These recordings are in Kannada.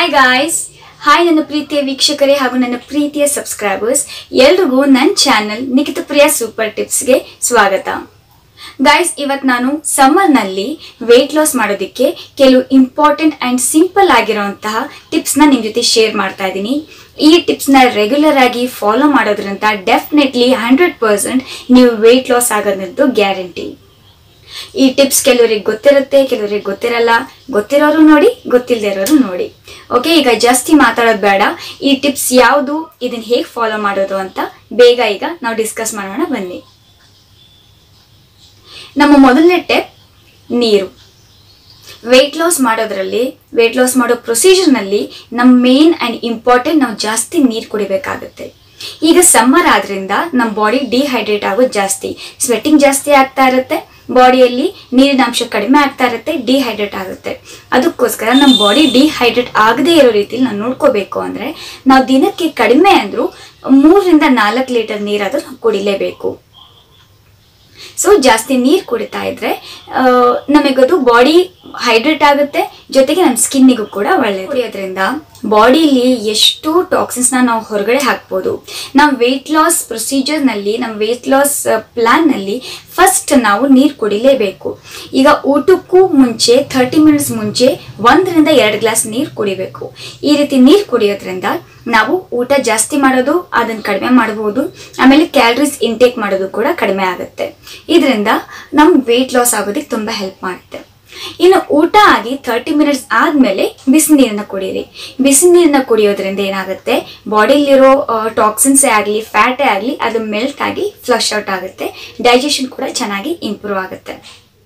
ಹಾಯ್ ಗಾಯ್ಸ್ ಹಾಯ್ ನನ್ನ ಪ್ರೀತಿಯ ವೀಕ್ಷಕರೇ ಹಾಗೂ ನನ್ನ ಪ್ರೀತಿಯ ಸಬ್ಸ್ಕ್ರೈಬರ್ಸ್ ಎಲ್ರಿಗೂ ನನ್ನ ಚಾನಲ್ ನಿಖಿತ ಪ್ರಿಯಾ ಸೂಪರ್ ಟಿಪ್ಸ್ಗೆ ಸ್ವಾಗತ ಗಾಯ್ಸ್ ಇವತ್ತು ನಾನು ಸಮ್ಮರ್ನಲ್ಲಿ ವೆಯ್ಟ್ ಲಾಸ್ ಮಾಡೋದಕ್ಕೆ ಕೆಲವು ಇಂಪಾರ್ಟೆಂಟ್ ಆ್ಯಂಡ್ ಸಿಂಪಲ್ ಆಗಿರೋಂತಹ ಟಿಪ್ಸ್ನ ನಿಮ್ಮ ಜೊತೆ ಶೇರ್ ಮಾಡ್ತಾ ಇದ್ದೀನಿ ಈ ಟಿಪ್ಸ್ನ ರೆಗ್ಯುಲರ್ ಆಗಿ ಫಾಲೋ ಮಾಡೋದ್ರಿಂದ ಡೆಫಿನೆಟ್ಲಿ ಹಂಡ್ರೆಡ್ ಪರ್ಸೆಂಟ್ ನೀವು ವೆಯ್ಟ್ ಲಾಸ್ ಆಗೋದಂತೂ ಗ್ಯಾರಂಟಿ ಈ ಟಿಪ್ಸ್ ಕೆಲವರಿಗೆ ಗೊತ್ತಿರುತ್ತೆ ಕೆಲವರಿಗೆ ಗೊತ್ತಿರಲ್ಲ ಗೊತ್ತಿರೋರು ನೋಡಿ ಗೊತ್ತಿಲ್ಲದೆ ಇರೋರು ನೋಡಿ ಓಕೆ ಈಗ ಜಾಸ್ತಿ ಮಾತಾಡೋದು ಬೇಡ ಈ ಟಿಪ್ಸ್ ಯಾವುದು ಇದನ್ನ ಹೇಗೆ ಫಾಲೋ ಮಾಡೋದು ಅಂತ ಬೇಗ ಈಗ ನಾವು ಡಿಸ್ಕಸ್ ಮಾಡೋಣ ಬನ್ನಿ ನಮ್ಮ ಮೊದಲನೇ ಟಿಪ್ ನೀರು ವೆಯ್ಟ್ ಲಾಸ್ ಮಾಡೋದ್ರಲ್ಲಿ ವೆಯ್ಟ್ ಲಾಸ್ ಮಾಡೋ ಪ್ರೊಸೀಜರ್ನಲ್ಲಿ ನಮ್ಮ ಮೇನ್ ಆ್ಯಂಡ್ ಇಂಪಾರ್ಟೆಂಟ್ ನಾವು ಜಾಸ್ತಿ ನೀರು ಕುಡಿಬೇಕಾಗುತ್ತೆ ಈಗ ಸಮ್ಮರ್ ಆದ್ರಿಂದ ನಮ್ಮ ಬಾಡಿ ಡಿಹೈಡ್ರೇಟ್ ಆಗೋದು ಜಾಸ್ತಿ ಸ್ವೆಟ್ಟಿಂಗ್ ಜಾಸ್ತಿ ಆಗ್ತಾ ಇರುತ್ತೆ ಬಾಡಿಯಲ್ಲಿ ನೀರಿನ ಅಂಶ ಕಡಿಮೆ ಆಗ್ತಾ ಇರುತ್ತೆ ಡಿಹೈಡ್ರೇಟ್ ಆಗುತ್ತೆ ಅದಕ್ಕೋಸ್ಕರ ನಮ್ಮ ಬಾಡಿ ಡಿಹೈಡ್ರೇಟ್ ಆಗದೇ ಇರೋ ರೀತಿಲಿ ನಾವು ನೋಡ್ಕೋಬೇಕು ಅಂದರೆ ನಾವು ದಿನಕ್ಕೆ ಕಡಿಮೆ ಅಂದರೂ ಮೂರರಿಂದ ನಾಲ್ಕು ಲೀಟರ್ ನೀರಾದರೂ ನಾವು ಕುಡಿಲೇಬೇಕು ಸೊ ಜಾಸ್ತಿ ನೀರು ಕುಡಿತಾ ಇದ್ರೆ ಆ, ನಮಗದು ಬಾಡಿ ಹೈಡ್ರೇಟ್ ಆಗುತ್ತೆ ಜೊತೆಗೆ ನಮ್ಮ ಸ್ಕಿನ್ನಿಗೂ ಕೂಡ ಒಳ್ಳೆಯದು ಕುಡಿಯೋದ್ರಿಂದ ಬಾಡಿಲಿ ಎಷ್ಟು ಟಾಕ್ಸಿನ್ಸ್ನ ನಾವು ಹೊರಗಡೆ ಹಾಕ್ಬೋದು ನಮ್ಮ ವೆಯ್ಟ್ ಲಾಸ್ ಪ್ರೊಸೀಜರ್ನಲ್ಲಿ ನಮ್ಮ ವೆಯ್ಟ್ ಲಾಸ್ ಪ್ಲ್ಯಾನ್ನಲ್ಲಿ ಫಸ್ಟ್ ನಾವು ನೀರು ಕುಡಿಲೇಬೇಕು ಈಗ ಊಟಕ್ಕೂ ಮುಂಚೆ ಥರ್ಟಿ ಮಿನಿಟ್ಸ್ ಮುಂಚೆ ಒಂದರಿಂದ ಎರಡು ಗ್ಲಾಸ್ ನೀರು ಕುಡಿಬೇಕು ಈ ರೀತಿ ನೀರು ಕುಡಿಯೋದ್ರಿಂದ ನಾವು ಊಟ ಜಾಸ್ತಿ ಮಾಡೋದು ಅದನ್ನು ಕಡಿಮೆ ಮಾಡಬಹುದು ಆಮೇಲೆ ಕ್ಯಾಲರೀಸ್ ಇಂಟೇಕ್ ಮಾಡೋದು ಕೂಡ ಕಡಿಮೆ ಆಗುತ್ತೆ ಇದರಿಂದ ನಮ್ಮ ವೆಯ್ಟ್ ಲಾಸ್ ಆಗೋದಕ್ಕೆ ತುಂಬ ಹೆಲ್ಪ್ ಮಾಡುತ್ತೆ ಇನ್ನು ಊಟ ಆಗಿ ತರ್ಟಿ ಮಿನಿಟ್ಸ್ ಆದಮೇಲೆ ಬಿಸಿ ನೀರನ್ನ ಕುಡೀರಿ ಬಿಸಿ ನೀರನ್ನ ಕುಡಿಯೋದ್ರಿಂದ ಏನಾಗುತ್ತೆ ಬಾಡಿಲಿರೋ ಟಾಕ್ಸಿನ್ಸೇ ಆಗಲಿ ಫ್ಯಾಟೇ ಆಗಲಿ ಅದು ಮೆಲ್ಟ್ ಆಗಿ ಫ್ಲಶ್ ಔಟ್ ಆಗುತ್ತೆ ಡೈಜೆಷನ್ ಕೂಡ ಚೆನ್ನಾಗಿ ಇಂಪ್ರೂವ್ ಆಗುತ್ತೆ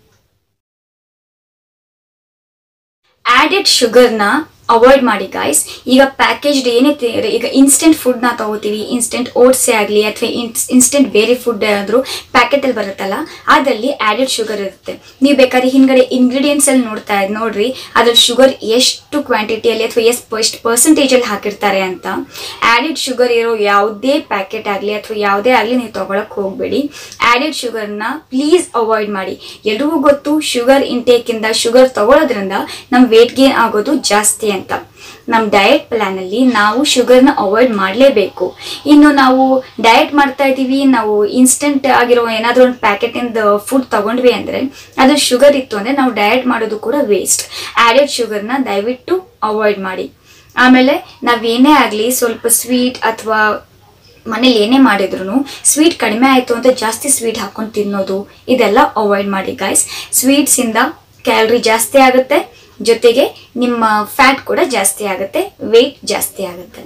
ಆ್ಯಡೆಡ್ ಶುಗರ್ನ ಅವಾಯ್ಡ್ ಮಾಡಿ ಗಾಯ್ಸ್ ಈಗ ಪ್ಯಾಕೇಜ್ಡ್ ಏನೇ ತಿ- ಈಗ ಇನ್ಸ್ಟೆಂಟ್ ಫುಡ್ನ ತಗೋತೀವಿ ಇನ್ಸ್ಟೆಂಟ್ ಓಟ್ಸೇ ಆಗಲಿ ಅಥವಾ ಇನ್ಸ್ಟೆಂಟ್ ಬೇರೆ ಫುಡ್ ಏನಾದರೂ ಪ್ಯಾಕೆಟಲ್ಲಿ ಬರುತ್ತಲ್ಲ ಅದಲ್ಲಿ ಆ್ಯಡೆಡ್ ಶುಗರ್ ಇರುತ್ತೆ ನೀವು ಬೇಕಾದ್ರೆ ಹಿಂದ್ಗಡೆ ಇಂಗ್ರೀಡಿಯೆಂಟ್ಸ್ ಅಲ್ಲಿ ನೋಡ್ತಾ ಇದ್ ನೋಡ್ರಿ ಅದ್ರಲ್ಲಿ ಶುಗರ್ ಎಷ್ಟು ಕ್ವಾಂಟಿಟಿಯಲ್ಲಿ ಅಥವಾ ಎಷ್ಟು ಎಷ್ಟು ಪರ್ಸೆಂಟೇಜಲ್ಲಿ ಹಾಕಿರ್ತಾರೆ ಅಂತ ಆ್ಯಡೆಡ್ ಶುಗರ್ ಇರೋ ಯಾವುದೇ ಪ್ಯಾಕೆಟ್ ಆಗಲಿ ಅಥವಾ ಯಾವುದೇ ಆಗಲಿ ನೀವು ತಗೊಳಕ್ ಹೋಗಬೇಡಿ ಆ್ಯಡೆಡ್ ಶುಗರ್ನ ಪ್ಲೀಸ್ ಅವಾಯ್ಡ್ ಮಾಡಿ ಎಲ್ರಿಗೂ ಗೊತ್ತು ಶುಗರ್ ಇಂಟೇಕಿಂದ ಶುಗರ್ ತಗೊಳ್ಳೋದ್ರಿಂದ ನಮ್ಮ ವೇಟ್ ಗೇನ್ ಆಗೋದು ಜಾಸ್ತಿ ಅಂತ ನಮ್ಮ ಡಯಟ್ ಪ್ಲ್ಯಾನಲ್ಲಿ ನಾವು ಶುಗರ್ನ ಅವಾಯ್ಡ್ ಮಾಡಲೇಬೇಕು ಇನ್ನು ನಾವು ಡಯಟ್ ಮಾಡ್ತಾ ಇದ್ದೀವಿ ನಾವು ಇನ್ಸ್ಟೆಂಟ್ ಆಗಿರೋ ಏನಾದರೂ ಒಂದು ಪ್ಯಾಕೆಟಿಂದ ಫುಡ್ ತಗೊಂಡ್ವಿ ಅಂದರೆ ಅದು ಶುಗರ್ ಇತ್ತು ಅಂದರೆ ನಾವು ಡಯಟ್ ಮಾಡೋದು ಕೂಡ ವೇಸ್ಟ್ ಆ್ಯಡೆಡ್ ಶುಗರ್ನ ದಯವಿಟ್ಟು ಅವಾಯ್ಡ್ ಮಾಡಿ ಆಮೇಲೆ ನಾವೇನೇ ಆಗಲಿ ಸ್ವಲ್ಪ ಸ್ವೀಟ್ ಅಥವಾ ಮನೇಲಿ ಏನೇ ಮಾಡಿದ್ರು ಸ್ವೀಟ್ ಕಡಿಮೆ ಆಯಿತು ಅಂತ ಜಾಸ್ತಿ ಸ್ವೀಟ್ ಹಾಕೊಂಡು ತಿನ್ನೋದು ಇದೆಲ್ಲ ಅವಾಯ್ಡ್ ಮಾಡಿ ಗಾಯ್ಸ್ ಸ್ವೀಟ್ಸಿಂದ ಕ್ಯಾಲ್ರಿ ಜಾಸ್ತಿ ಆಗುತ್ತೆ ಜೊತೆಗೆ ನಿಮ್ಮ ಫ್ಯಾಟ್ ಕೂಡ ಜಾಸ್ತಿ ಆಗುತ್ತೆ ವೆಯ್ಟ್ ಜಾಸ್ತಿ ಆಗುತ್ತೆ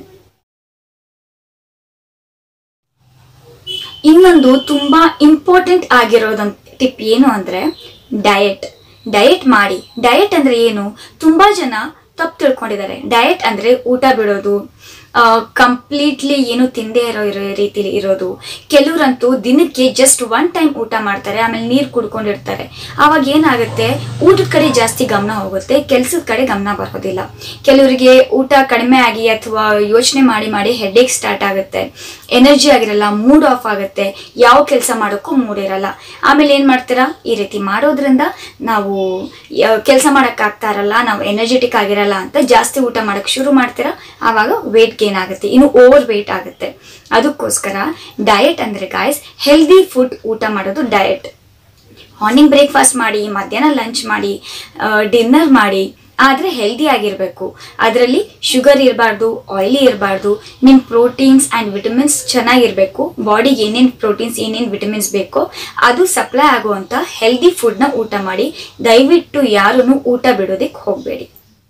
ಇನ್ನೊಂದು ತುಂಬಾ ಇಂಪಾರ್ಟೆಂಟ್ ಆಗಿರೋದಂತ ಟಿಪ್ ಏನು ಅಂದ್ರೆ ಡಯಟ್ ಡಯಟ್ ಮಾಡಿ ಡಯಟ್ ಅಂದ್ರೆ ಏನು ತುಂಬಾ ಜನ ತಪ್ಪು ತಿಳ್ಕೊಂಡಿದ್ದಾರೆ ಡಯಟ್ ಅಂದ್ರೆ ಊಟ ಬಿಡೋದು ಕಂಪ್ಲೀಟ್ಲಿ ಏನು ತಿಂದೇ ಇರೋ ಇರೋ ರೀತಿಲಿ ಇರೋದು ಕೆಲವರಂತೂ ದಿನಕ್ಕೆ ಜಸ್ಟ್ ಒನ್ ಟೈಮ್ ಊಟ ಮಾಡ್ತಾರೆ ಆಮೇಲೆ ನೀರು ಕುಡ್ಕೊಂಡಿರ್ತಾರೆ ಆವಾಗ ಏನಾಗುತ್ತೆ ಊಟದ ಕಡೆ ಜಾಸ್ತಿ ಗಮನ ಹೋಗುತ್ತೆ ಕೆಲಸದ ಕಡೆ ಗಮನ ಬರೋದಿಲ್ಲ ಕೆಲವರಿಗೆ ಊಟ ಕಡಿಮೆ ಆಗಿ ಅಥವಾ ಯೋಚನೆ ಮಾಡಿ ಮಾಡಿ ಹೆಡ್ಏಕ್ ಸ್ಟಾರ್ಟ್ ಆಗುತ್ತೆ ಎನರ್ಜಿ ಆಗಿರಲ್ಲ ಮೂಡ್ ಆಫ್ ಆಗುತ್ತೆ ಯಾವ ಕೆಲಸ ಮಾಡೋಕ್ಕೂ ಮೂಡ್ ಇರಲ್ಲ ಆಮೇಲೆ ಏನು ಮಾಡ್ತೀರಾ ಈ ರೀತಿ ಮಾಡೋದ್ರಿಂದ ನಾವು ಕೆಲಸ ಮಾಡೋಕ್ಕಾಗ್ತಾ ಇರಲ್ಲ ನಾವು ಎನರ್ಜೆಟಿಕ್ ಆಗಿರಲ್ಲ ಅಂತ ಜಾಸ್ತಿ ಊಟ ಮಾಡೋಕ್ಕೆ ಶುರು ಮಾಡ್ತೀರಾ ಆವಾಗ ವೇಟ್ ಗೇನ್ ಆಗುತ್ತೆ ಇನ್ನು ಓವರ್ ವೇಟ್ ಆಗುತ್ತೆ ಅದಕ್ಕೋಸ್ಕರ ಡಯಟ್ ಅಂದರೆ ಗಾಯ್ಸ್ ಹೆಲ್ದಿ ಫುಡ್ ಊಟ ಮಾಡೋದು ಡಯಟ್ ಮಾರ್ನಿಂಗ್ ಬ್ರೇಕ್ಫಾಸ್ಟ್ ಮಾಡಿ ಮಧ್ಯಾಹ್ನ ಲಂಚ್ ಮಾಡಿ ಡಿನ್ನರ್ ಮಾಡಿ ಆದರೆ ಹೆಲ್ದಿ ಆಗಿರಬೇಕು ಅದರಲ್ಲಿ ಶುಗರ್ ಇರಬಾರ್ದು ಆಯಿಲಿ ಇರಬಾರ್ದು ನಿಮ್ಮ ಪ್ರೋಟೀನ್ಸ್ ಆ್ಯಂಡ್ ವಿಟಮಿನ್ಸ್ ಚೆನ್ನಾಗಿರಬೇಕು ಬಾಡಿಗೆ ಏನೇನು ಪ್ರೋಟೀನ್ಸ್ ಏನೇನು ವಿಟಮಿನ್ಸ್ ಬೇಕೋ ಅದು ಸಪ್ಲೈ ಆಗುವಂಥ ಹೆಲ್ದಿ ಫುಡ್ನ ಊಟ ಮಾಡಿ ದಯವಿಟ್ಟು ಯಾರೂ ಊಟ ಬಿಡೋದಕ್ಕೆ ಹೋಗಬೇಡಿ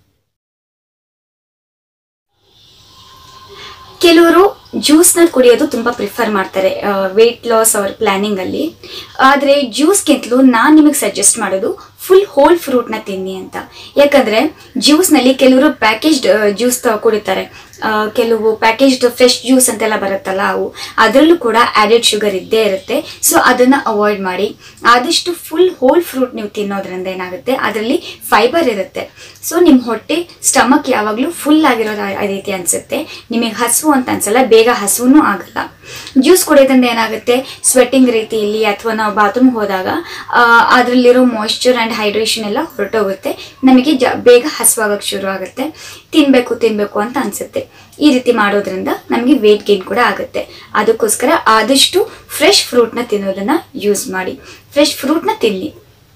ಕೆಲವರು ಜ್ಯೂಸ್ನ ಕುಡಿಯೋದು ತುಂಬ ಪ್ರಿಫರ್ ಮಾಡ್ತಾರೆ ವೆಯ್ಟ್ ಲಾಸ್ ಅವ್ರ ಪ್ಲ್ಯಾನಿಂಗಲ್ಲಿ ಆದರೆ ಜ್ಯೂಸ್ಗಿಂತಲೂ ನಾನು ನಿಮಗೆ ಸಜೆಸ್ಟ್ ಮಾಡೋದು ಫುಲ್ ಹೋಲ್ ಫ್ರೂಟ್ನ ತಿನ್ನಿ ಅಂತ ಯಾಕಂದರೆ ಜ್ಯೂಸ್ನಲ್ಲಿ ಕೆಲವರು ಪ್ಯಾಕೇಜ್ಡ್ ಜ್ಯೂಸ್ ಕುಡಿತಾರೆ ಆ, ಕೆಲವು ಪ್ಯಾಕೇಜ್ಡ್ ಫ್ರೆಶ್ ಜ್ಯೂಸ್ ಅಂತೆಲ್ಲ ಬರುತ್ತಲ್ಲ ಅವು ಅದರಲ್ಲೂ ಕೂಡ ಆ್ಯಡೆಡ್ ಶುಗರ್ ಇದ್ದೇ ಇರುತ್ತೆ ಸೊ ಅದನ್ನು ಅವಾಯ್ಡ್ ಮಾಡಿ ಆದಷ್ಟು ಫುಲ್ ಹೋಲ್ ಫ್ರೂಟ್ ನೀವು ತಿನ್ನೋದ್ರಿಂದ ಏನಾಗುತ್ತೆ ಅದರಲ್ಲಿ ಫೈಬರ್ ಇರುತ್ತೆ ಸೊ ನಿಮ್ಮ ಹೊಟ್ಟೆ ಸ್ಟಮಕ್ ಯಾವಾಗಲೂ ಫುಲ್ ಆಗಿರೋದು ಆ ರೀತಿ ಅನಿಸುತ್ತೆ ನಿಮಗೆ ಹಸಿವು ಅಂತ ಅನ್ಸಲ್ಲ ಬೇಗ ಹಸುವೂ ಆಗಲ್ಲ ಜ್ಯೂಸ್ ಕುಡಿಯೋದ್ರಿಂದ ಏನಾಗುತ್ತೆ ಸ್ವೆಟ್ಟಿಂಗ್ ರೀತಿಯಲ್ಲಿ ಅಥವಾ ನಾವು ಬಾತ್ರೂಮ್ ಹೋದಾಗ ಅದರಲ್ಲಿರೋ ಮಾಯ್ಶ್ಚರ್ ಆ್ಯಂಡ್ ಹೈಡ್ರೇಷನ್ ಎಲ್ಲ ಹೊರಟೋಗುತ್ತೆ ನಮಗೆ ಜ ಬೇಗ ಹಸುವಾಗಕ್ಕೆ ಶುರು ಆಗುತ್ತೆ ತಿನ್ನಬೇಕು ತಿನ್ನಬೇಕು ಅಂತ ಅನಿಸುತ್ತೆ ಈ ರೀತಿ ಮಾಡೋದ್ರಿಂದ ನಮಗೆ ವೇಟ್ ಗೇನ್ ಕೂಡ ಆಗುತ್ತೆ ಅದಕ್ಕೋಸ್ಕರ ಆದಷ್ಟು ಫ್ರೆಶ್ ಫ್ರೂಟ್ನ ತಿನ್ನೋದನ್ನ ಯೂಸ್ ಮಾಡಿ ಫ್ರೆಶ್ ಫ್ರೂಟ್ನ ತಿನ್ನಿ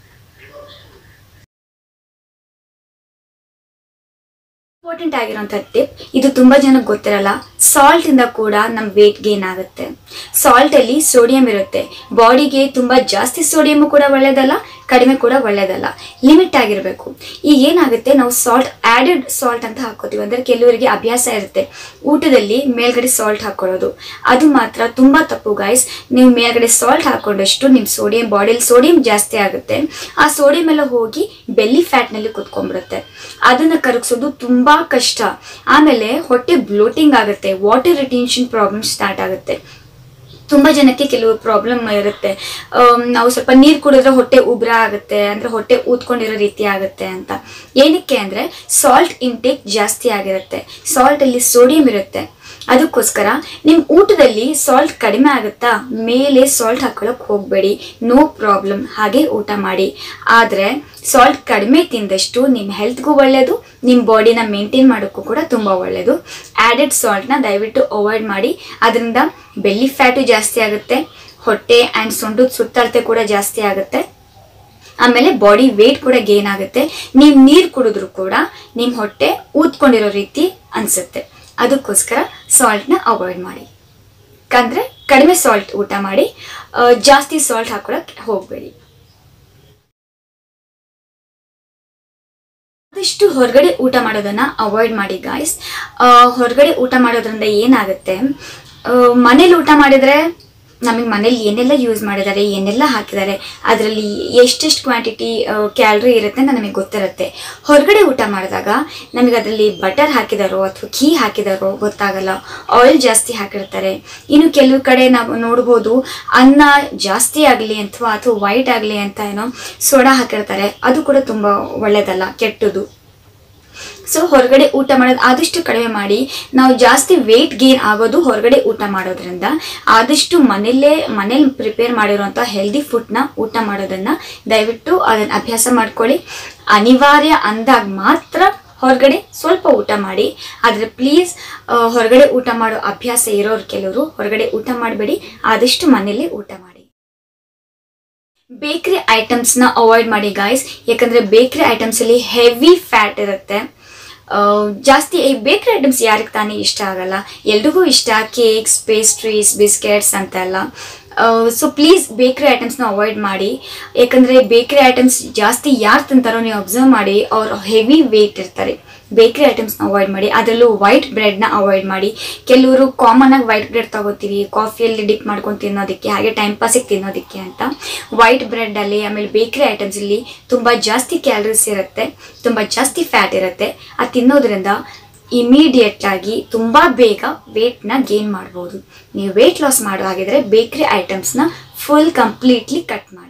ಇಂಪಾರ್ಟೆಂಟ್ ಆಗಿರೋಂಥ ಟಿಪ್ ಇದು ತುಂಬ ಜನಕ್ಕೆ ಗೊತ್ತಿರಲ್ಲ ಸಾಲ್ಟ್ ಇಂದ ಕೂಡ ನಮ್ಮ ವೇಟ್ ಗೇನ್ ಆಗುತ್ತೆ ಸಾಲ್ಟ್ ಅಲ್ಲಿ ಸೋಡಿಯಂ ಇರುತ್ತೆ ಬಾಡಿಗೆ ತುಂಬ ಜಾಸ್ತಿ ಸೋಡಿಯಂ ಕೂಡ ಒಳ್ಳೇದಲ್ಲ ಕಡಿಮೆ ಕೂಡ ಒಳ್ಳೇದಲ್ಲ ಲಿಮಿಟ್ ಆಗಿರಬೇಕು ಈಗ ಏನಾಗುತ್ತೆ ನಾವು ಸಾಲ್ಟ್ ಆ್ಯಡೆಡ್ ಸಾಲ್ಟ್ ಅಂತ ಹಾಕೋತೀವಿ ಅಂದರೆ ಕೆಲವರಿಗೆ ಅಭ್ಯಾಸ ಇರುತ್ತೆ ಊಟದಲ್ಲಿ ಮೇಲ್ಗಡೆ ಸಾಲ್ಟ್ ಹಾಕೊಳ್ಳೋದು ಅದು ಮಾತ್ರ ತುಂಬ ತಪ್ಪು ಗಾಯ್ಸ್ ನೀವು ಮೇಲ್ಗಡೆ ಸಾಲ್ಟ್ ಹಾಕೊಂಡಷ್ಟು ನಿಮ್ಮ ಸೋಡಿಯಂ ಬಾಡಿಯಲ್ಲಿ ಸೋಡಿಯಂ ಜಾಸ್ತಿ ಆಗುತ್ತೆ ಆ ಸೋಡಿಯಂ ಎಲ್ಲ ಹೋಗಿ ಬೆಲ್ಲಿ ಫ್ಯಾಟ್ನಲ್ಲಿ ಕುತ್ಕೊಂಡ್ಬಿಡುತ್ತೆ ಅದನ್ನು ಕರಗಿಸೋದು ತುಂಬ ಕಷ್ಟ ಆಮೇಲೆ ಹೊಟ್ಟೆ ಬ್ಲೋಟಿಂಗ್ ಆಗುತ್ತೆ ವಾಟರ್ ರಿಟೆನ್ಷನ್ ಪ್ರಾಬ್ಲಮ್ ಸ್ಟಾರ್ಟ್ ಆಗುತ್ತೆ ತುಂಬ ಜನಕ್ಕೆ ಕೆಲವು ಪ್ರಾಬ್ಲಮ್ ಇರುತ್ತೆ ಆಮ್, ನಾವು ಸ್ವಲ್ಪ ನೀರು ಕುಡಿದ್ರೆ ಹೊಟ್ಟೆ ಉಬ್ರ ಆಗುತ್ತೆ ಅಂದರೆ ಹೊಟ್ಟೆ ಊದ್ಕೊಂಡಿರೋ ರೀತಿ ಆಗುತ್ತೆ ಅಂತ ಏನಕ್ಕೆ ಅಂದರೆ ಸಾಲ್ಟ್ ಇಂಟೇಕ್ ಜಾಸ್ತಿ ಆಗಿರುತ್ತೆ ಸಾಲ್ಟಲ್ಲಿ ಸೋಡಿಯಂ ಇರುತ್ತೆ ಅದಕ್ಕೋಸ್ಕರ ನಿಮ್ಮ ಊಟದಲ್ಲಿ ಸಾಲ್ಟ್ ಕಡಿಮೆ ಆಗುತ್ತಾ ಮೇಲೆ ಸಾಲ್ಟ್ ಹಾಕೊಳ್ಳೋಕೆ ಹೋಗಬೇಡಿ ನೋ ಪ್ರಾಬ್ಲಮ್ ಹಾಗೆ ಊಟ ಮಾಡಿ ಆದರೆ ಸಾಲ್ಟ್ ಕಡಿಮೆ ತಿಂದಷ್ಟು ನಿಮ್ಮ ಹೆಲ್ತ್ಗೂ ಒಳ್ಳೆಯದು ನಿಮ್ಮ ಬಾಡಿನ ಮೇಂಟೈನ್ ಮಾಡೋಕ್ಕೂ ಕೂಡ ತುಂಬ ಒಳ್ಳೆಯದು ಆ್ಯಡೆಡ್ ಸಾಲ್ಟ್ನ ದಯವಿಟ್ಟು ಅವಾಯ್ಡ್ ಮಾಡಿ ಅದರಿಂದ ಬೆಲ್ಲಿ ಫ್ಯಾಟು ಜಾಸ್ತಿ ಆಗುತ್ತೆ ಹೊಟ್ಟೆ ಆ್ಯಂಡ್ ಸೊಂಟದ ಸುತ್ತಳತೆ ಕೂಡ ಜಾಸ್ತಿ ಆಗುತ್ತೆ ಆಮೇಲೆ ಬಾಡಿ ವೇಟ್ ಕೂಡ ಗೇನ್ ಆಗುತ್ತೆ ನೀವು ನೀರು ಕುಡಿದ್ರು ಕೂಡ ನಿಮ್ಮ ಹೊಟ್ಟೆ ಊದ್ಕೊಂಡಿರೋ ರೀತಿ ಅನಿಸುತ್ತೆ ಅದಕ್ಕೋಸ್ಕರ ಸಾಲ್ಟ್ನ ಅವಾಯ್ಡ್ ಮಾಡಿ ಅಂದರೆ ಕಡಿಮೆ ಸಾಲ್ಟ್ ಊಟ ಮಾಡಿ ಆ, ಜಾಸ್ತಿ ಸಾಲ್ಟ್ ಹಾಕೊಳಕ್ಕೆ ಹೋಗಬೇಡಿ ಆದಷ್ಟು ಹೊರಗಡೆ ಊಟ ಮಾಡೋದನ್ನ ಅವಾಯ್ಡ್ ಮಾಡಿ ಗಾಯ್ಸ್ ಹೊರಗಡೆ ಊಟ ಮಾಡೋದ್ರಿಂದ ಏನಾಗುತ್ತೆ ಮನೇಲಿ ಊಟ ಮಾಡಿದ್ರೆ ನಮಗೆ ಮನೇಲಿ ಏನೆಲ್ಲ ಯೂಸ್ ಮಾಡಿದ್ದಾರೆ ಏನೆಲ್ಲ ಹಾಕಿದ್ದಾರೆ ಅದರಲ್ಲಿ ಎಷ್ಟೆಷ್ಟು ಕ್ವಾಂಟಿಟಿ ಕ್ಯಾಲ್ರಿ ಇರುತ್ತೆ ಅಂತ ನಮಗೆ ಗೊತ್ತಿರುತ್ತೆ ಹೊರಗಡೆ ಊಟ ಮಾಡಿದಾಗ ನಮಗೆ ಅದರಲ್ಲಿ ಬಟರ್ ಹಾಕಿದಾರೋ ಅಥವಾ ಘೀ ಹಾಕಿದಾರೋ ಗೊತ್ತಾಗಲ್ಲ ಆಯಿಲ್ ಜಾಸ್ತಿ ಹಾಕಿರ್ತಾರೆ ಇನ್ನು ಕೆಲವು ಕಡೆ ನಾವು ನೋಡ್ಬೋದು ಅನ್ನ ಜಾಸ್ತಿ ಆಗಲಿ ಅಥವಾ ಅಥವಾ ವೈಟ್ ಆಗಲಿ ಅಂತ ಏನೋ ಸೋಡಾ ಹಾಕಿರ್ತಾರೆ ಅದು ಕೂಡ ತುಂಬ ಒಳ್ಳೆಯದಲ್ಲ ಕೆಟ್ಟದು ಸೊ ಹೊರಗಡೆ ಊಟ ಮಾಡೋದು ಆದಷ್ಟು ಕಡಿಮೆ ಮಾಡಿ ನಾವು ಜಾಸ್ತಿ ವೆಯ್ಟ್ ಗೇನ್ ಆಗೋದು ಹೊರಗಡೆ ಊಟ ಮಾಡೋದ್ರಿಂದ ಆದಷ್ಟು ಮನೆಯಲ್ಲೇ ಮನೇಲಿ ಪ್ರಿಪೇರ್ ಮಾಡಿರುವಂಥ ಹೆಲ್ದಿ ಫುಡ್ನ ಊಟ ಮಾಡೋದನ್ನು ದಯವಿಟ್ಟು ಅದನ್ನು ಅಭ್ಯಾಸ ಮಾಡ್ಕೊಳ್ಳಿ ಅನಿವಾರ್ಯ ಅಂದಾಗ ಮಾತ್ರ ಹೊರಗಡೆ ಸ್ವಲ್ಪ ಊಟ ಮಾಡಿ ಆದರೆ ಪ್ಲೀಸ್ ಹೊರಗಡೆ ಊಟ ಮಾಡೋ ಅಭ್ಯಾಸ ಇರೋರು ಕೆಲವರು ಹೊರಗಡೆ ಊಟ ಮಾಡಬೇಡಿ ಆದಷ್ಟು ಮನೆಯಲ್ಲೇ ಊಟ ಮಾಡಿ ಬೇಕ್ರಿ ಐಟಮ್ಸ್ನ ಅವಾಯ್ಡ್ ಮಾಡಿ ಗಾಯ್ಸ್ ಯಾಕಂದರೆ ಬೇಕ್ರಿ ಐಟಮ್ಸಲ್ಲಿ ಹೆವಿ ಫ್ಯಾಟ್ ಇರುತ್ತೆ ಆ, ಜಾಸ್ತಿ ಈ ಬೇಕ್ರಿ ಐಟಮ್ಸ್ ಯಾರಿಗೆ ತಾನೇ ಇಷ್ಟ ಆಗಲ್ಲ ಎಲ್ರಿಗೂ ಇಷ್ಟ ಕೇಕ್ಸ್ ಪೇಸ್ಟ್ರೀಸ್ ಬಿಸ್ಕೆಟ್ಸ್ ಅಂತೆಲ್ಲ ಸೊ ಪ್ಲೀಸ್ ಬೇಕ್ರಿ ಐಟಮ್ಸ್ನ ಅವಾಯ್ಡ್ ಮಾಡಿ ಯಾಕಂದರೆ ಬೇಕ್ರಿ ಐಟಮ್ಸ್ ಜಾಸ್ತಿ ಯಾರು ತಿಂತಾರೋ ನೀವು ಅಬ್ಸರ್ವ್ ಮಾಡಿ ಅವ್ರು ಹೆವಿ ವೇಟ್ ಇರ್ತಾರೆ ಬೇಕ್ರಿ ಐಟಮ್ಸ್ನ ಅವಾಯ್ಡ್ ಮಾಡಿ ಅದರಲ್ಲೂ ವೈಟ್ ಬ್ರೆಡ್ನ ಅವಾಯ್ಡ್ ಮಾಡಿ ಕೆಲವರು ಕಾಮನ್ ಆಗಿ ವೈಟ್ ಬ್ರೆಡ್ ತಗೋತೀವಿ ಕಾಫಿಯಲ್ಲಿ ಡಿಪ್ ಮಾಡ್ಕೊಂಡು ತಿನ್ನೋದಕ್ಕೆ ಹಾಗೆ ಟೈಮ್ ಪಾಸಿಗೆ ತಿನ್ನೋದಕ್ಕೆ ಅಂತ ವೈಟ್ ಬ್ರೆಡ್ಡಲ್ಲಿ ಆಮೇಲೆ ಬೇಕ್ರಿ ಐಟಮ್ಸಲ್ಲಿ ತುಂಬ ಜಾಸ್ತಿ ಕ್ಯಾಲರೀಸ್ ಇರುತ್ತೆ ತುಂಬ ಜಾಸ್ತಿ ಫ್ಯಾಟ್ ಇರುತ್ತೆ ಅದು ತಿನ್ನೋದ್ರಿಂದ ಇಮಿಡಿಯೇಟ್ ಆಗಿ ತುಂಬ ಬೇಗ ವೇಟ್ನ ಗೇನ್ ಮಾಡ್ಬೋದು ನೀವು ವೇಟ್ ಲಾಸ್ ಮಾಡೋ ಹಾಗಿದ್ರೆ ಬೇಕ್ರಿ ಐಟಮ್ಸ್ನ ಫುಲ್ ಕಂಪ್ಲೀಟ್ಲಿ ಕಟ್ ಮಾಡಿ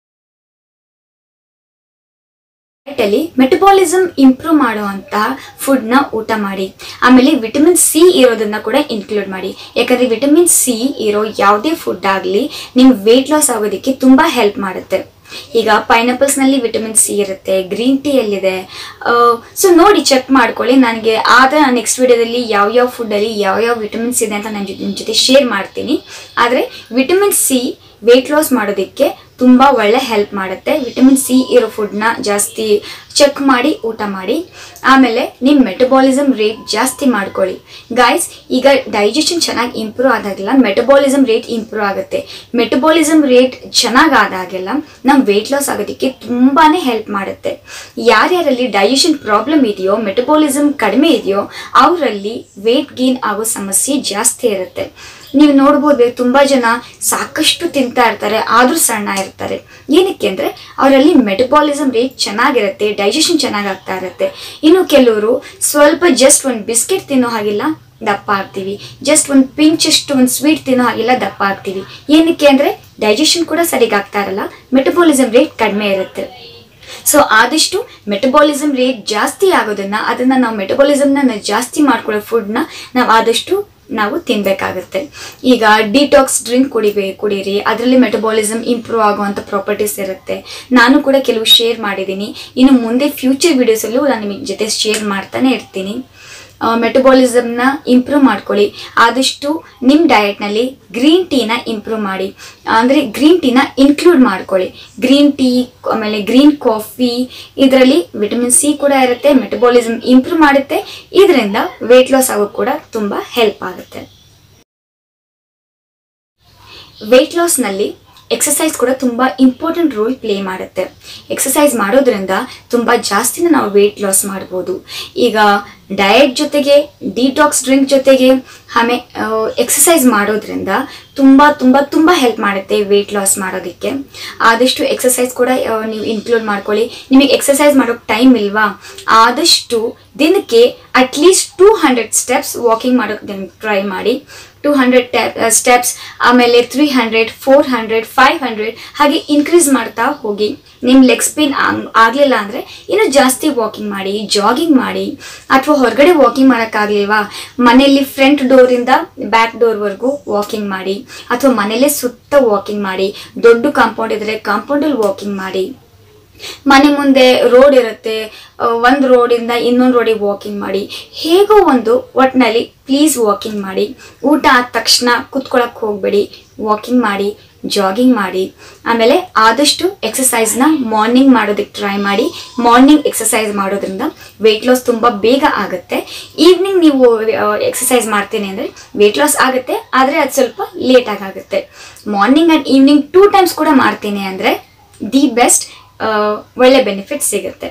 ಡಯಟಲ್ಲಿ ಮೆಟಬಾಲಿಸಮ್ ಇಂಪ್ರೂವ್ ಮಾಡುವಂಥ ಫುಡ್ನ ಊಟ ಮಾಡಿ ಆಮೇಲೆ ವಿಟಮಿನ್ ಸಿ ಇರೋದನ್ನ ಕೂಡ ಇನ್ಕ್ಲೂಡ್ ಮಾಡಿ ಯಾಕಂದರೆ ವಿಟಮಿನ್ ಸಿ ಇರೋ ಯಾವುದೇ ಫುಡ್ ಆಗಲಿ ನಿಮ್ಗೆ ವೇಟ್ ಲಾಸ್ ಆಗೋದಕ್ಕೆ ತುಂಬ ಹೆಲ್ಪ್ ಮಾಡುತ್ತೆ ಈಗ ಪೈನಾಪಲ್ಸ್ನಲ್ಲಿ ವಿಟಮಿನ್ ಸಿ ಇರುತ್ತೆ ಗ್ರೀನ್ ಟೀಯಲ್ಲಿದೆ ಸೊ ನೋಡಿ ಚೆಕ್ ಮಾಡ್ಕೊಳ್ಳಿ ನನಗೆ ಆದರೆ ನೆಕ್ಸ್ಟ್ ವಿಡಿಯೋದಲ್ಲಿ ಯಾವ್ಯಾವ ಫುಡ್ಡಲ್ಲಿ ಯಾವ್ಯಾವ ವಿಟಮಿನ್ಸ್ ಇದೆ ಅಂತ ನನ್ನ ಜೊತೆ ನಿಮ್ಮ ಜೊತೆ ಶೇರ್ ಮಾಡ್ತೀನಿ ಆದರೆ ವಿಟಮಿನ್ ಸಿ ವೇಟ್ ಲಾಸ್ ಮಾಡೋದಕ್ಕೆ ತುಂಬ ಒಳ್ಳೆ ಹೆಲ್ಪ್ ಮಾಡುತ್ತೆ ವಿಟಮಿನ್ ಸಿ ಇರೋ ಫುಡ್ನ ಜಾಸ್ತಿ ಚೆಕ್ ಮಾಡಿ ಊಟ ಮಾಡಿ ಆಮೇಲೆ ನಿಮ್ಮ ಮೆಟಬಾಲಿಸಮ್ ರೇಟ್ ಜಾಸ್ತಿ ಮಾಡ್ಕೊಳ್ಳಿ ಗಾಯ್ಸ್ ಈಗ ಡೈಜೆಷನ್ ಚೆನ್ನಾಗಿ ಇಂಪ್ರೂವ್ ಆದಾಗೆಲ್ಲ ಮೆಟಬಾಲಿಸಮ್ ರೇಟ್ ಇಂಪ್ರೂವ್ ಆಗುತ್ತೆ ಮೆಟಬಾಲಿಸಮ್ ರೇಟ್ ಚೆನ್ನಾಗಿ ಆದಾಗೆಲ್ಲ ನಮ್ಮ ವೇಟ್ ಲಾಸ್ ಆಗೋದಕ್ಕೆ ತುಂಬಾ ಹೆಲ್ಪ್ ಮಾಡುತ್ತೆ ಯಾರ್ಯಾರಲ್ಲಿ ಡೈಜೆಷನ್ ಪ್ರಾಬ್ಲಮ್ ಇದೆಯೋ ಮೆಟಬಾಲಿಸಮ್ ಕಡಿಮೆ ಇದೆಯೋ ಅವರಲ್ಲಿ ವೇಟ್ ಗೇನ್ ಆಗೋ ಸಮಸ್ಯೆ ಜಾಸ್ತಿ ಇರುತ್ತೆ ನೀವು ನೋಡ್ಬೋದು ತುಂಬಾ ಜನ ಸಾಕಷ್ಟು ತಿಂತಾ ಇರ್ತಾರೆ ಆದ್ರೂ ಸಣ್ಣ ಇರ್ತಾರೆ ಏನಕ್ಕೆ ಅಂದ್ರೆ ಅವರಲ್ಲಿ ಮೆಟಬಾಲಿಸಮ್ ರೇಟ್ ಚೆನ್ನಾಗಿರುತ್ತೆ ಡೈಜೆಷನ್ ಚೆನ್ನಾಗಾಗ್ತಾ ಇರುತ್ತೆ ಇನ್ನು ಕೆಲವರು ಸ್ವಲ್ಪ ಜಸ್ಟ್ ಒಂದು ಬಿಸ್ಕೆಟ್ ತಿನ್ನೋ ಹಾಗಿಲ್ಲ ದಪ್ಪ ಆಗ್ತೀವಿ ಜಸ್ಟ್ ಒಂದು ಪಿಂಚಷ್ಟು ಒಂದು ಸ್ವೀಟ್ ತಿನ್ನೋ ಹಾಗಿಲ್ಲ ದಪ್ಪ ಆಗ್ತೀವಿ ಏನಕ್ಕೆ ಅಂದ್ರೆ ಡೈಜೆಷನ್ ಕೂಡ ಸರಿಗಾಗ್ತಾ ಇರಲ್ಲ ಮೆಟಬಾಲಿಸಮ್ ರೇಟ್ ಕಡಿಮೆ ಇರುತ್ತೆ ಸೊ ಆದಷ್ಟು ಮೆಟಬಾಲಿಸಮ್ ರೇಟ್ ಜಾಸ್ತಿ ಆಗೋದನ್ನ ಅದನ್ನ ನಾವು ಮೆಟಬಾಲಿಸಮ್ನ ಜಾಸ್ತಿ ಮಾಡ್ಕೊಳ್ಳೋ ಫುಡ್ನ ನಾವು ಆದಷ್ಟು ನಾವು ತಿನ್ಬೇಕಾಗುತ್ತೆ ಈಗ ಡಿಟಾಕ್ಸ್ ಡ್ರಿಂಕ್ ಕುಡಿಬೇ ಕುಡೀರಿ ಅದರಲ್ಲಿ ಮೆಟಬಾಲಿಸಮ್ ಇಂಪ್ರೂವ್ ಆಗುವಂಥ ಪ್ರಾಪರ್ಟೀಸ್ ಇರುತ್ತೆ ನಾನು ಕೂಡ ಕೆಲವು ಶೇರ್ ಮಾಡಿದ್ದೀನಿ ಇನ್ನು ಮುಂದೆ ಫ್ಯೂಚರ್ ವಿಡಿಯೋಸಲ್ಲೂ ನಾನು ನಿಮಗೆ ಜೊತೆ ಶೇರ್ ಮಾಡ್ತಾನೆ ಇರ್ತೀನಿ ಮೆಟಬಾಲಿಸಮ್ನ ಇಂಪ್ರೂವ್ ಮಾಡ್ಕೊಳ್ಳಿ ಆದಷ್ಟು ನಿಮ್ಮ ಡಯಟ್ನಲ್ಲಿ ಗ್ರೀನ್ ಟೀನ ಇಂಪ್ರೂವ್ ಮಾಡಿ ಅಂದರೆ ಗ್ರೀನ್ ಟೀನ ಇನ್ಕ್ಲೂಡ್ ಮಾಡ್ಕೊಳ್ಳಿ ಗ್ರೀನ್ ಟೀ ಆಮೇಲೆ ಗ್ರೀನ್ ಕಾಫಿ ಇದರಲ್ಲಿ ವಿಟಮಿನ್ ಸಿ ಕೂಡ ಇರುತ್ತೆ ಮೆಟಬಾಲಿಸಮ್ ಇಂಪ್ರೂವ್ ಮಾಡುತ್ತೆ ಇದರಿಂದ ವೆಯ್ಟ್ ಲಾಸ್ ಆಗೋಕ್ಕೆ ಕೂಡ ತುಂಬ ಹೆಲ್ಪ್ ಆಗುತ್ತೆ ವೆಯ್ಟ್ ಲಾಸ್ನಲ್ಲಿ ಎಕ್ಸಸೈಸ್ ಕೂಡ ತುಂಬ ಇಂಪಾರ್ಟೆಂಟ್ ರೋಲ್ ಪ್ಲೇ ಮಾಡುತ್ತೆ ಎಕ್ಸಸೈಸ್ ಮಾಡೋದ್ರಿಂದ ತುಂಬ ಜಾಸ್ತಿನ ನಾವು ವೆಯ್ಟ್ ಲಾಸ್ ಮಾಡ್ಬೋದು ಈಗ ಡಯಟ್ ಜೊತೆಗೆ ಡಿಟಾಕ್ಸ್ ಡ್ರಿಂಕ್ ಜೊತೆಗೆ ಆಮೇ ಎಕ್ಸಸೈಸ್ ಮಾಡೋದ್ರಿಂದ ತುಂಬ ತುಂಬ ತುಂಬ ಹೆಲ್ಪ್ ಮಾಡುತ್ತೆ ವೆಯ್ಟ್ ಲಾಸ್ ಮಾಡೋದಕ್ಕೆ ಆದಷ್ಟು ಎಕ್ಸಸೈಸ್ ಕೂಡ ಆ, ನೀವು ಇನ್ಕ್ಲೂಡ್ ಮಾಡ್ಕೊಳ್ಳಿ ನಿಮಗೆ ಎಕ್ಸಸೈಸ್ ಮಾಡೋಕ್ಕೆ ಟೈಮ್ ಇಲ್ವಾ ಆದಷ್ಟು ದಿನಕ್ಕೆ at least two hundred steps walking ಮಾಡೋಕ್ಕೆ ಟ್ರೈ ಮಾಡಿ ಟೂ ಹಂಡ್ರೆಡ್ ಸ್ಟೆಪ್ಸ್ ಆಮೇಲೆ three hundred four hundred five hundred ಹಾಗೆ ಇನ್ಕ್ರೀಸ್ ಮಾಡ್ತಾ ಹೋಗಿ ನಿಮ್ಮ ಲೆಗ್ ಸ್ಪಿನ್ ಆಗಲಿಲ್ಲ ಅಂದರೆ ಇನ್ನೂ ಜಾಸ್ತಿ ವಾಕಿಂಗ್ ಮಾಡಿ ಜಾಗಿಂಗ್ ಮಾಡಿ ಅಥವಾ ಹೊರಗಡೆ ವಾಕಿಂಗ್ ಮಾಡೋಕ್ಕಾಗಲಿಲ್ವಾ ಮನೆಯಲ್ಲಿ ಫ್ರಂಟ್ ಡೋರಿಂದ ಬ್ಯಾಕ್ ಡೋರ್ವರೆಗೂ ವಾಕಿಂಗ್ ಮಾಡಿ ಅಥವಾ ಮನೆಯಲ್ಲೇ ಸುತ್ತ ವಾಕಿಂಗ್ ಮಾಡಿ ದೊಡ್ಡ ಕಾಂಪೌಂಡ್ ಇದ್ದರೆ ಕಾಂಪೌಂಡಲ್ಲಿ ವಾಕಿಂಗ್ ಮಾಡಿ ಮನೆ ಮುಂದೆ ರೋಡ್ ಇರುತ್ತೆ ಒಂದು ರೋಡಿಂದ ಇನ್ನೊಂದು ರೋಡಿಗೆ ವಾಕಿಂಗ್ ಮಾಡಿ ಹೇಗೋ ಒಂದು ಒಟ್ಟಿನಲ್ಲಿ ಪ್ಲೀಸ್ ವಾಕಿಂಗ್ ಮಾಡಿ ಊಟ ಆದ ತಕ್ಷಣ ಕುತ್ಕೊಳಕ್ಕೆ ಹೋಗಬೇಡಿ ವಾಕಿಂಗ್ ಮಾಡಿ ಜಾಗಿಂಗ್ ಮಾಡಿ ಆಮೇಲೆ ಆದಷ್ಟು ಎಕ್ಸಸೈಸ್ನ ಮಾರ್ನಿಂಗ್ ಮಾಡೋದಕ್ಕೆ ಟ್ರೈ ಮಾಡಿ ಮಾರ್ನಿಂಗ್ ಎಕ್ಸಸೈಸ್ ಮಾಡೋದ್ರಿಂದ ವೆಯ್ಟ್ ಲಾಸ್ ತುಂಬ ಬೇಗ ಆಗುತ್ತೆ ಈವ್ನಿಂಗ್ ನೀವು ಎಕ್ಸಸೈಸ್ ಮಾಡ್ತೀನಿ ಅಂದರೆ ವೆಯ್ಟ್ ಲಾಸ್ ಆಗುತ್ತೆ ಆದರೆ ಅದು ಸ್ವಲ್ಪ ಲೇಟಾಗಿ ಆಗುತ್ತೆ morning and evening two times ಕೂಡ ಮಾಡ್ತೀನಿ ಅಂದರೆ ದಿ ಬೆಸ್ಟ್ ಒಳ್ಳೆ ಬೆನಿಫಿಟ್ ಸಿಗುತ್ತೆ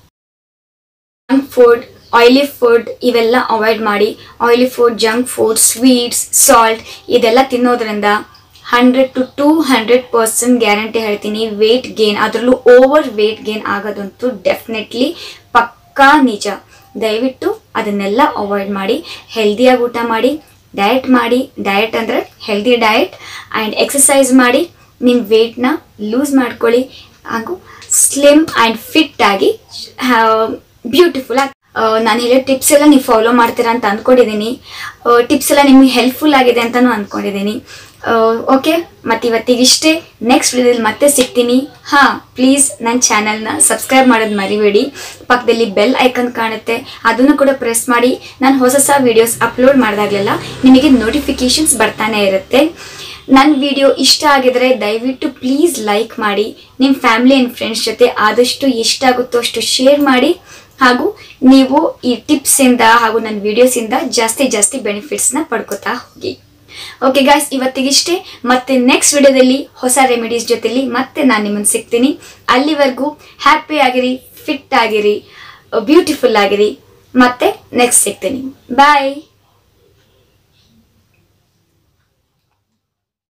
ಜಂಕ್ ಫುಡ್ ಆಯಿಲಿ ಫುಡ್ ಇವೆಲ್ಲ ಅವಾಯ್ಡ್ ಮಾಡಿ oily food junk food sweets salt ಇದೆಲ್ಲ ತಿನ್ನೋದ್ರಿಂದ hundred two two hundred percent guarantee ಹೇಳ್ತೀನಿ ವೆಯ್ಟ್ ಗೇನ್ ಅದರಲ್ಲೂ ಓವರ್ ವೆಯ್ಟ್ ಗೇನ್ ಆಗೋದಂತೂ ಡೆಫಿನೆಟ್ಲಿ ಪಕ್ಕಾ ನಿಜ ದಯವಿಟ್ಟು ಅದನ್ನೆಲ್ಲ ಅವಾಯ್ಡ್ ಮಾಡಿ ಹೆಲ್ದಿಯಾಗಿ ಊಟ ಮಾಡಿ ಡಯಟ್ ಮಾಡಿ ಡಯಟ್ ಅಂದರೆ ಹೆಲ್ದಿ ಡಯಟ್ ಆ್ಯಂಡ್ ಎಕ್ಸಸೈಸ್ ಮಾಡಿ ನಿಮ್ಮ ವೆಯ್ಟ್ನ ಲೂಸ್ ಮಾಡ್ಕೊಳ್ಳಿ ಹಾಗೂ ಸ್ಲಿಮ್ ಆ್ಯಂಡ್ ಫಿಟ್ ಆಗಿ ಬ್ಯೂಟಿಫುಲ್ ಆಗಿ ನಾನು ಹೇಳೋ ಟಿಪ್ಸ್ ಎಲ್ಲ ನೀವು ಫಾಲೋ ಮಾಡ್ತೀರಾ ಅಂತ ಅಂದ್ಕೊಂಡಿದ್ದೀನಿ ಟಿಪ್ಸ್ ಎಲ್ಲ ನಿಮಗೆ ಹೆಲ್ಪ್ಫುಲ್ ಆಗಿದೆ ಅಂತಲೂ ಅಂದ್ಕೊಂಡಿದ್ದೀನಿ ಓಕೆ ಮತ್ತು ಇವತ್ತಿಗೆ ಇಷ್ಟೇ ನೆಕ್ಸ್ಟ್ ವಿಡಿಯೋದಲ್ಲಿ ಮತ್ತೆ ಸಿಗ್ತೀನಿ ಹಾಂ ಪ್ಲೀಸ್ ನನ್ನ ಚಾನಲ್ನ ಸಬ್ಸ್ಕ್ರೈಬ್ ಮಾಡೋದು ಮರಿಬೇಡಿ ಪಕ್ಕದಲ್ಲಿ ಬೆಲ್ ಐಕನ್ ಕಾಣುತ್ತೆ ಅದನ್ನು ಕೂಡ ಪ್ರೆಸ್ ಮಾಡಿ ನಾನು ಹೊಸ ಹೊಸ ವಿಡಿಯೋಸ್ ಅಪ್ಲೋಡ್ ಮಾಡಿದಾಗಲೆಲ್ಲ ನಿಮಗೆ ನೋಟಿಫಿಕೇಶನ್ಸ್ ಬರ್ತಾನೆ ಇರುತ್ತೆ ನನ್ನ ವಿಡಿಯೋ ಇಷ್ಟ ಆಗಿದ್ರೆ ದಯವಿಟ್ಟು ಪ್ಲೀಸ್ ಲೈಕ್ ಮಾಡಿ ನಿಮ್ಮ ಫ್ಯಾಮಿಲಿ ಆ್ಯಂಡ್ ಫ್ರೆಂಡ್ಸ್ ಜೊತೆ ಆದಷ್ಟು ಎಷ್ಟಾಗುತ್ತೋ ಅಷ್ಟು ಶೇರ್ ಮಾಡಿ ಹಾಗೂ ನೀವು ಈ ಟಿಪ್ಸಿಂದ ಹಾಗೂ ನನ್ನ ವಿಡಿಯೋಸಿಂದ ಜಾಸ್ತಿ ಜಾಸ್ತಿ ಬೆನಿಫಿಟ್ಸ್ನ ಪಡ್ಕೋತಾ ಹೋಗಿ ಓಕೆ ಗಾಯ್ಸ್ ಇವತ್ತಿಗಿಷ್ಟೇ ಮತ್ತೆ ನೆಕ್ಸ್ಟ್ ವಿಡಿಯೋದಲ್ಲಿ ಹೊಸ ರೆಮಿಡೀಸ್ ಜೊತೆಲಿ ಮತ್ತೆ ನಾನು ನಿಮ್ಮನ್ನು ಸಿಗ್ತೀನಿ ಅಲ್ಲಿವರೆಗೂ ಹ್ಯಾಪಿ ಆಗಿರಿ ಫಿಟ್ ಆಗಿರಿ ಬ್ಯೂಟಿಫುಲ್ ಆಗಿರಿ ಮತ್ತೆ ನೆಕ್ಸ್ಟ್ ಸಿಗ್ತೀನಿ ಬಾಯ್